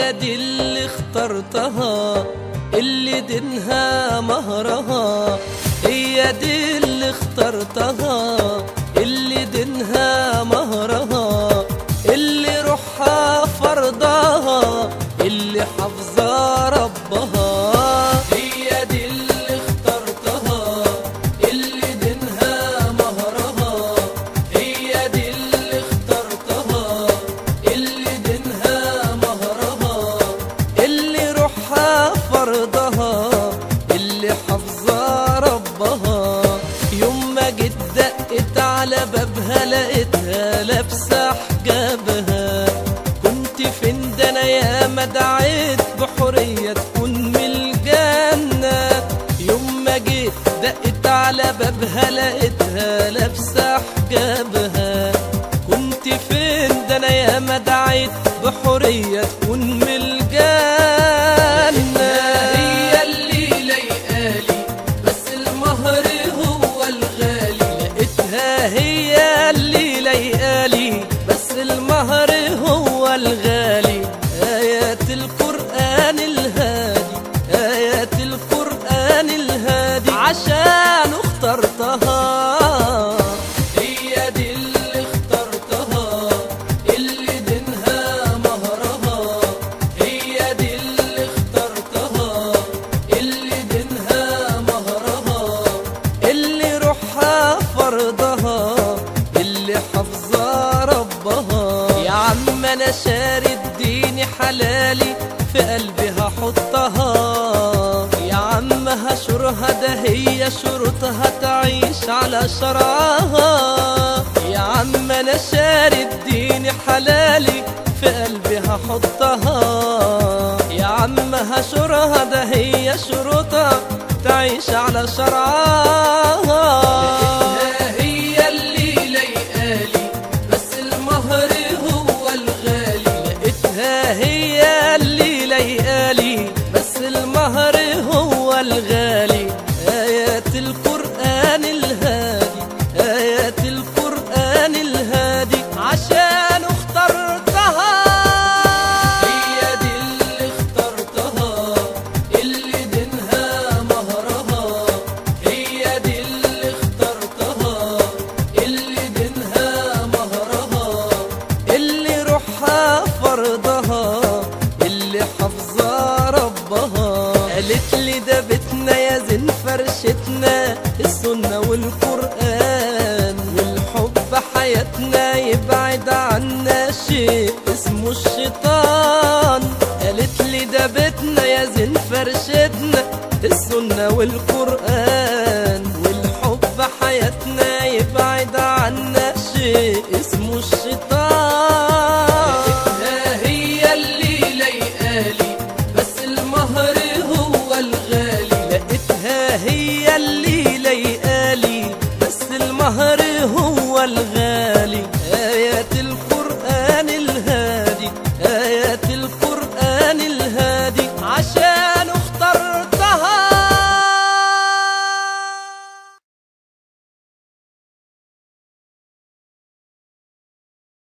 هي دي اللي اخترتها اللي دينها مهرها هي دي اللي اخترتها اللي دينها مهرها اللي روحها فرضها اللي حافظة ربها هي دي اللي اخترتها اللي دينها مهرها هي دي اللي اخترتها اللي دينها مهرها اللي روحها فرضها اللي حافظة ربها يوم ما جيت دقت على بابها لقيتها لابسة حجابها كنت فين ده انا يا ما دعيت بحرية تكون من الجنة يوم ما جيت دقت على بابها لقيتها لابسة حجابها كنت فين ده انا يا ما دعيت بحرية تكون من الجنة هي اللي لايقالي بس المهر هو الغالي لقيتها هي اللي لايقالي بس المهر هو الغالي آيات القرآن الهادي آيات القرآن الهادي عشان اخترتها هي دي اللي اخترتها اللي دينها مهرها هي دي اللي اخترتها اللي دينها مهرها اللي روحها فرضها اللي حافظة ربها يا عم انا شاري الدين حلالي في قلبي هحطها يا عم هشرها ده هي شروطها تعيش على شرعها يا عم انا شاري الدين حلالي في قلبي هحطها يا عم هشرها ده هي شروطها تعيش على شرعها هي اللي لايقالي بس المهر هو الغالي لقيتها هي اللي لايقالي بس المهر هو الغالي آيات القرآن الهادي آيات القرآن الهادي عشان اخترتها هي دي اللي اخترتها اللي دينها مهرها هي دي اللي اخترتها اللي دينها مهرها اللي روحها فرضها اللي حافظة ربها قالت لي ده بيتنا يا زين فرشتنا السنة والقرآن والحب حياتنا يبعد عنا شيء اسمه الشيطان قالت لي ده بيتنا يا زين فرشتنا السنة والقرآن